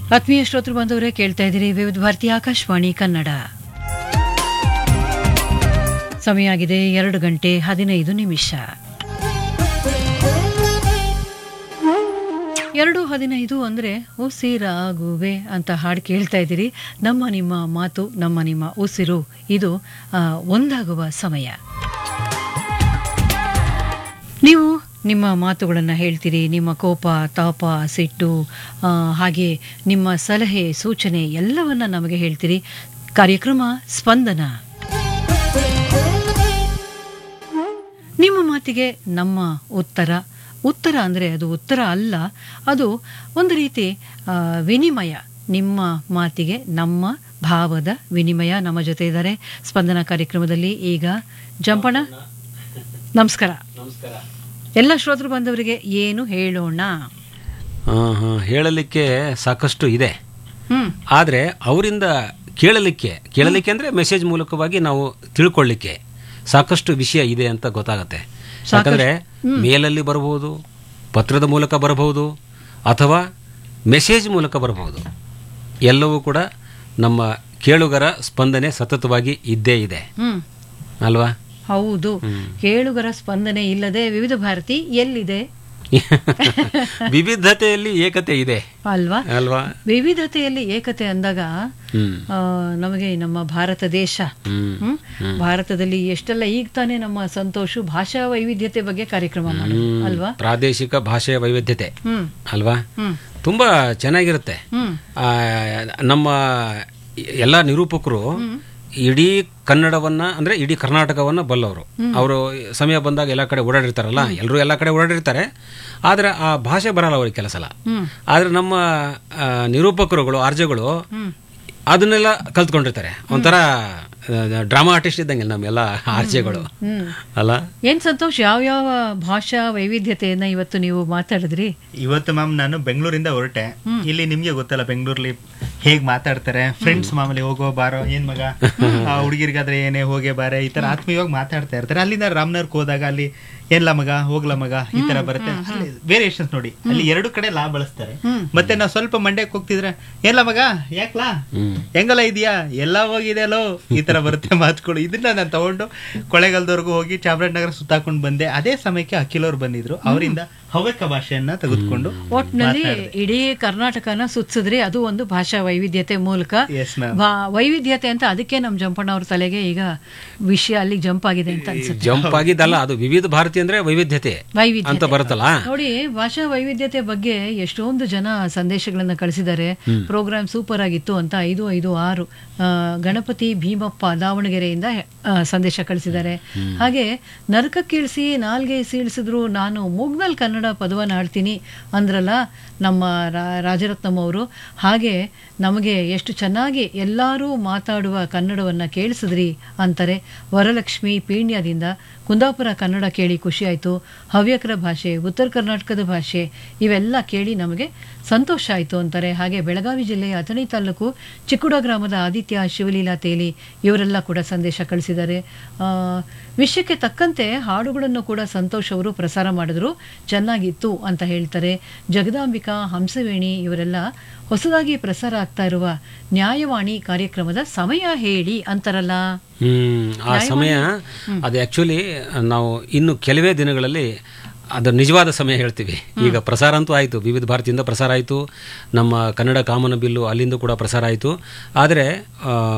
ಆತ್ಮೀಯ ಶ್ರೋತೃ ಬಾಂಧವರೇ ಕೇಳ್ತಾ ಇದ್ದೀರಿ ವಿವಿಧ ಭಾರತಿ ಆಕಾಶವಾಣಿ ಕನ್ನಡ ಸಮಯ ಆಗಿದೆ ಎರಡು ಗಂಟೆ ಹದಿನೈದು ನಿಮಿಷ ಎರಡು ಹದಿನೈದು ಅಂದರೆ ಉಸಿರಾಗುವೆ ಅಂತ ಹಾಡು ಕೇಳ್ತಾ ಇದ್ದೀರಿ ನಮ್ಮ ನಿಮ್ಮ ಮಾತು ನಮ್ಮ ನಿಮ್ಮ ಉಸಿರು ಇದು ಆ, ಒಂದಾಗುವ ಸಮಯ ನೀವು ನಿಮ್ಮ ಮಾತುಗಳನ್ನು ಹೇಳ್ತೀರಿ ನಿಮ್ಮ ಕೋಪ ತಾಪ ಸಿಟ್ಟು ಆ, ಹಾಗೆ ನಿಮ್ಮ ಸಲಹೆ ಸೂಚನೆ ಎಲ್ಲವನ್ನ ನಮಗೆ ಹೇಳ್ತೀರಿ ಕಾರ್ಯಕ್ರಮ ಸ್ಪಂದನ ನಿಮ್ಮ ಮಾತಿಗೆ ನಮ್ಮ ಉತ್ತರ ಉತ್ತರ ಅಂದರೆ ಅದು ಉತ್ತರ ಅಲ್ಲ ಅದು ಒಂದು ರೀತಿ ಆ, ವಿನಿಮಯ ನಿಮ್ಮ ಮಾತಿಗೆ ನಮ್ಮ ಭಾವದ ವಿನಿಮಯ ನಮ್ಮ ಜೊತೆ ಇದ್ದಾರೆ ಸ್ಪಂದನ ಕಾರ್ಯಕ್ರಮದಲ್ಲಿ ಈಗ ಜಂಪಣ ನಮಸ್ಕಾರ ನಮಸ್ಕಾರ ಎಲ್ಲ ಶ್ರೋತೃ ಬಂದವರಿಗೆ ಏನು ಹೇಳೋಣ ಹೇಳಲಿಕ್ಕೆ ಸಾಕಷ್ಟು ಇದೆ ಹ್ಮ್ ಆದರೆ ಅವರಿಂದ ಕೇಳಲಿಕ್ಕೆ ಕೇಳಲಿಕ್ಕೆ ಅಂದರೆ ಮೆಸೇಜ್ ಮೂಲಕವಾಗಿ ನಾವು ತಿಳ್ಕೊಳ್ಳಿಕ್ಕೆ ಸಾಕಷ್ಟು ವಿಷಯ ಇದೆ ಅಂತ ಗೊತ್ತಾಗತ್ತೆ ಯಾಕಂದ್ರೆ ಮೇಲಲ್ಲಿ ಬರಬಹುದು ಪತ್ರದ ಮೂಲಕ ಬರಬಹುದು ಅಥವಾ ಮೆಸೇಜ್ ಮೂಲಕ ಬರಬಹುದು ಎಲ್ಲವೂ ಕೂಡ ನಮ್ಮ ಕೇಳುಗರ ಸ್ಪಂದನೆ ಸತತವಾಗಿ ಇದ್ದೇ ಇದೆ ಹ್ಮ್ ಅಲ್ವಾ ಹೌದು ಕೇಳುಗರ ಸ್ಪಂದನೆ ಇಲ್ಲದೆ ವಿವಿಧ ಭಾರತಿ ಎಲ್ಲಿದೆ ವಿವಿಧತೆಯಲ್ಲಿ ಏಕತೆ ಇದೆ ಅಲ್ವಾ ಅಲ್ವಾ ವಿವಿಧತೆಯಲ್ಲಿ ಏಕತೆ ಅಂದಾಗ ಹ್ಮ್ ಆ, ನಮಗೆ ನಮ್ಮ ಭಾರತ ದೇಶ ಹ್ಮ್ ಹ್ಮ್ ಭಾರತದಲ್ಲಿ ಎಷ್ಟೆಲ್ಲ ಈಗ ತಾನೇ ನಮ್ಮ ಸಂತೋಷ ಭಾಷಾ ವೈವಿಧ್ಯತೆ ಬಗ್ಗೆ ಕಾರ್ಯಕ್ರಮ ಮಾಡಿದ್ರು ಅಲ್ವಾ ಪ್ರಾದೇಶಿಕ ಭಾಷೆಯ ವೈವಿಧ್ಯತೆ ಹ್ಮ್ ಅಲ್ವಾ ಹ್ಮ್ ತುಂಬಾ ಚೆನ್ನಾಗಿರುತ್ತೆ ಹ್ಮ್ ಆ, ನಮ್ಮ ಎಲ್ಲ ನಿರೂಪಕರು ಇಡೀ ಕನ್ನಡವನ್ನ ಅಂದ್ರೆ ಇಡೀ ಕರ್ನಾಟಕವನ್ನ ಬಲ್ಲವರು ಅವರು ಸಮಯ ಬಂದಾಗ ಎಲ್ಲ ಕಡೆ ಓಡಾಡಿರ್ತಾರಲ್ಲ ಎಲ್ಲರೂ ಎಲ್ಲ ಕಡೆ ಓಡಾಡಿರ್ತಾರೆ ಆದ್ರೆ ಆ ಭಾಷೆ ಬರಲ್ಲ ಅವ್ರಿಗೆ ಕೆಲಸಲ್ಲ ಹ್ಮ್ ಆದ್ರೆ ನಮ್ಮ ಆ, ನಿರೂಪಕರುಗಳು ಆರ್ಜಗಳು ಹ್ಮ್ ಅದನ್ನೆಲ್ಲ ಕಲ್ತ್ಕೊಂಡಿರ್ತಾರೆ ಒಂಥರ ಡ್ರಾಮಾ ಆರ್ಟಿಸ್ಟ್ ಇದ್ದಂಗೆ ನಮ್ಮೆಲ್ಲ ಆರ್ಜೆಗಳು ಹ್ಮ್ ಅಲ್ಲ ಏನ್ ಸಂತೋಷ್ ಯಾವ ಯಾವ ಭಾಷಾ ವೈವಿಧ್ಯತೆಯನ್ನ ಇವತ್ತು ನೀವು ಮಾತಾಡಿದ್ರಿ ಇವತ್ತು ಮ್ಯಾಮ್ ನಾನು ಬೆಂಗಳೂರಿಂದ ಹೊರಟೆ ಇಲ್ಲಿ ನಿಮ್ಗೆ ಗೊತ್ತಲ್ಲ ಬೆಂಗಳೂರಲ್ಲಿ ಹೇಗ್ ಮಾತಾಡ್ತಾರೆ ಫ್ರೆಂಡ್ಸ್ ಮಾಮೂಲಿ ಹೋಗೋ ಬಾರೋ ಏನ್ ಮಗ ಆ ಹುಡುಗಿರ್ಗಾದ್ರೆ ಏನೇ ಹೋಗೆ ಬಾರೆ ಈ ತರ ಆತ್ಮೀಯವಾಗಿ ಮಾತಾಡ್ತಾ ಇರ್ತಾರೆ ಅಲ್ಲಿಂದ ರಾಮನಗರ್ಗೆ ಹೋದಾಗ ಅಲ್ಲಿ ಏನ್ಲ ಮಗ ಹೋಗ್ಲ ಮಗ ಈ ತರ ಬರುತ್ತೆ ಅಲ್ಲಿ ವೇರಿಯೇಷನ್ಸ್ ನೋಡಿ ಅಲ್ಲಿ ಎರಡು ಕಡೆ ಲಾ ಬಳಸ್ತಾರೆ ಮತ್ತೆ ನಾವು ಸ್ವಲ್ಪ ಮಂಡ್ಯಕ್ಕೆ ಹೋಗ್ತಿದ್ರೆ ಏನ್ಲ ಮಗ ಯಾಕ್ಲಾ ಹೆಂಗಲ್ಲ ಇದೆಯಾ ಎಲ್ಲ ಹೋಗಿದೆಯಲ್ಲೋ ಈ ತರ ಬರುತ್ತೆ ಮಾತುಗಳು ಇದನ್ನ ನಾನು ತಗೊಂಡು ಕೊಳ್ಳೇಗಾಲದವರೆಗೂ ಹೋಗಿ ಚಾಮರಾಜನಗರ ಸುತ್ತಾಕೊಂಡು ಬಂದೆ ಅದೇ ಸಮಯಕ್ಕೆ ಅಖಿಲವ್ರು ಬಂದಿದ್ರು ಅವರಿಂದ ಹವ್ಯಕ ಭಾಷೆಯನ್ನ ತೆಗೆದುಕೊಂಡು ಒಟ್ನಲ್ಲಿ ಇಡೀ ಕರ್ನಾಟಕನ ಸುತ್ತಿಸಿದ್ರಿ ಅದು ಒಂದು ಭಾಷಾ ವೈವಿಧ್ಯತೆ ಮೂಲಕ ಎಸ್ ಮ್ಯಾಮ್ ಭಾ- ವೈವಿಧ್ಯತೆ ಅಂತ ಅದಕ್ಕೆ ನಮ್ಮ ಜಂಪಣ್ಣ ಅವ್ರ ತಲೆಗೆ ಈಗ ವಿಷಯ ಅಲ್ಲಿ ಜಂಪ್ ಆಗಿದೆ ಅಂತ ಅನ್ಸುತ್ತೆ ಜಂಪ್ ಆಗಿದ್ದಲ್ಲ ಅದು ವಿವಿಧ ಭಾರತಿ ಅಂದ್ರೆ ವೈವಿಧ್ಯತೆ ವೈವಿಧ್ಯತೆ ಅಂತ ಬರುತ್ತಲ್ಲ ನೋಡಿ ಭಾಷಾ ವೈವಿಧ್ಯತೆ ಬಗ್ಗೆ ಎಷ್ಟೊಂದು ಜನ ಸಂದೇಶಗಳನ್ನ ಕಳಿಸಿದ್ದಾರೆ ಪ್ರೋಗ್ರಾಮ್ ಸೂಪರ್ ಆಗಿತ್ತು ಅಂತ ಐದು ಐದು ಆರು ಆ, ಗಣಪತಿ ಭೀಮಪ್ಪ ದಾವಣಗೆರೆಯಿಂದ ಆ, ಸಂದೇಶ ಕಳಿಸಿದ್ದಾರೆ ಹಾಗೆ ನರಕ ಕೀಳಿಸಿ ನಾಲ್ಗೆ ಸೀಳಿಸಿದ್ರು ನಾನು ಮೂಗ್ನಲ್ ಕನ್ನಡ ಪದವನ್ನು ಆಡ್ತೀನಿ ಅಂದ್ರಲ್ಲ ನಮ್ಮ ರಾ- ರಾಜರತ್ನಂ ಅವರು ಹಾಗೆ ನಮಗೆ ಎಷ್ಟು ಚೆನ್ನಾಗಿ ಎಲ್ಲರೂ ಮಾತಾಡುವ ಕನ್ನಡವನ್ನು ಕೇಳಿಸಿದ್ರಿ ಅಂತಾರೆ ವರಲಕ್ಷ್ಮಿ ಪೀಣ್ಯದಿಂದ ಕುಂದಾಪುರ ಕನ್ನಡ ಕೇಳಿ ಖುಷಿ ಆಯಿತು ಹವ್ಯಕರ ಭಾಷೆ ಉತ್ತರ ಕರ್ನಾಟಕದ ಭಾಷೆ ಇವೆಲ್ಲ ಕೇಳಿ ನಮಗೆ ಸಂತೋಷ ಆಯಿತು ಅಂತಾರೆ ಹಾಗೆ ಬೆಳಗಾವಿ ಜಿಲ್ಲೆಯ ಅಥಣಿ ತಾಲೂಕು ಚಿಕ್ಕುಡ ಗ್ರಾಮದ ಆದಿತ್ಯ ಶಿವಲೀಲಾ ತೇಲಿ ಇವರೆಲ್ಲ ಕೂಡ ಸಂದೇಶ ಕಳಿಸಿದ್ದಾರೆ ಆ, ವಿಷಯಕ್ಕೆ ತಕ್ಕಂತೆ ಹಾಡುಗಳನ್ನು ಕೂಡ ಸಂತೋಷ್ ಅವರು ಪ್ರಸಾರ ಮಾಡಿದ್ರು ಚೆನ್ನಾಗಿತ್ತು ಅಂತ ಹೇಳ್ತಾರೆ ಜಗದಾಂಬಿಕಾ ಹಂಸವೇಣಿ ಇವರೆಲ್ಲ ಹೊಸದಾಗಿ ಪ್ರಸಾರ ಆಗ್ತಾ ಇರುವ ನ್ಯಾಯವಾಣಿ ಕಾರ್ಯಕ್ರಮದ ಸಮಯ ಹೇಳಿ ಅಂತಾರಲ್ಲ ಹ್ಮ್ ಆ ಸಮಯ ಅದು ಆಕ್ಚುಲಿ ನಾವು ಇನ್ನು ಕೆಲವೇ ದಿನಗಳಲ್ಲಿ ಅದರ ನಿಜವಾದ ಸಮಯ ಹೇಳ್ತೀವಿ ಈಗ ಪ್ರಸಾರ ಅಂತೂ ಆಯಿತು ವಿವಿಧ ಭಾರತಿಯಿಂದ ಪ್ರಸಾರ ಆಯಿತು ನಮ್ಮ ಕನ್ನಡ ಕಾಮನ ಬಿಲ್ಲು ಅಲ್ಲಿಂದ ಕೂಡ ಪ್ರಸಾರ ಆಯಿತು ಆದರೆ